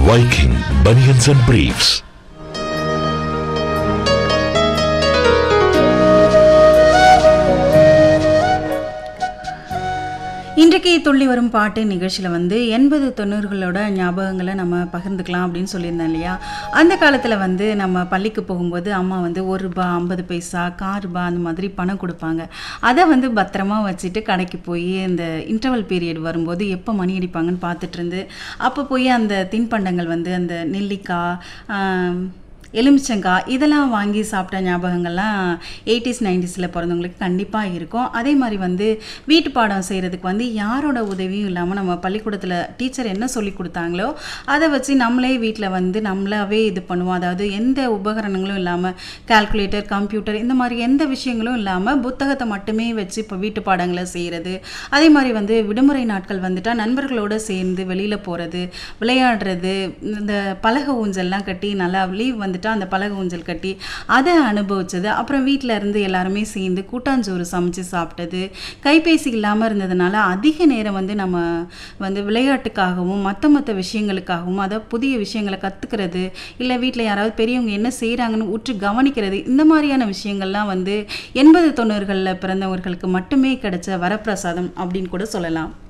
Viking Bunions and Briefs. இன்றைக்கு துள்ளி வரும் பாட்டு நிகழ்ச்சியில் வந்து எண்பது தொண்ணூறுகளோட ஞாபகங்களை நம்ம பகிர்ந்துக்கலாம் அப்படின்னு சொல்லியிருந்தோம் இல்லையா அந்த காலத்தில் வந்து நம்ம பள்ளிக்கு போகும்போது அம்மா வந்து ஒரு ரூபா ஐம்பது பைசா கார் ரூபா அந்த மாதிரி பணம் கொடுப்பாங்க அதை வந்து பத்திரமா வச்சுட்டு கடைக்கு போய் இந்த இன்டர்வல் பீரியட் வரும்போது எப்போ மணி அடிப்பாங்கன்னு பார்த்துட்டு இருந்து அப்போ போய் அந்த தின்பண்டங்கள் வந்து அந்த நெல்லிக்காய் ஆம், எலுமிச்சங்காய் இதெல்லாம் வாங்கி சாப்பிட்ட ஞாபகங்கள்லாம் எயிட்டிஸ் நைன்டிஸில் பிறந்தவங்களுக்கு கண்டிப்பாக இருக்கும் அதே மாதிரி வந்து வீட்டு பாடம் செய்கிறதுக்கு வந்து யாரோட உதவியும் இல்லாமல் நம்ம பள்ளிக்கூடத்தில் டீச்சர் என்ன சொல்லி கொடுத்தாங்களோ அதை வச்சு நம்மளே வீட்டில் வந்து நம்மளாவே இது பண்ணுவோம் அதாவது எந்த உபகரணங்களும் இல்லாமல் கால்குலேட்டர் கம்ப்யூட்டர் இந்த மாதிரி எந்த விஷயங்களும் இல்லாமல் புத்தகத்தை மட்டுமே வச்சு இப்போ வீட்டு பாடங்களை செய்கிறது அதே மாதிரி வந்து விடுமுறை நாட்கள் வந்துட்டால் நண்பர்களோடு சேர்ந்து வெளியில் போகிறது விளையாடுறது இந்த பலகை ஊஞ்சல்லாம் கட்டி நல்லா லீவ் வந்துட்டா அந்த பலகை ஊஞ்சல் கட்டி அதை அனுபவிச்சது அப்புறம் வீட்டில் இருந்து எல்லாருமே சேர்ந்து கூட்டாஞ்சோறு சமைச்சு சாப்பிட்டது கைபேசி இல்லாமல் இருந்ததுனால அதிக நேரம் வந்து நம்ம வந்து விளையாட்டுக்காகவும் மற்ற மற்ற விஷயங்களுக்காகவும் அதை புதிய விஷயங்களை கற்றுக்கிறது இல்லை வீட்டில் யாராவது பெரியவங்க என்ன செய்கிறாங்கன்னு உற்று கவனிக்கிறது இந்த மாதிரியான விஷயங்கள்லாம் வந்து எண்பது தொண்ணூறுகளில் பிறந்தவர்களுக்கு மட்டுமே கிடைச்ச வரப்பிரசாதம் அப்படின்னு கூட சொல்லலாம்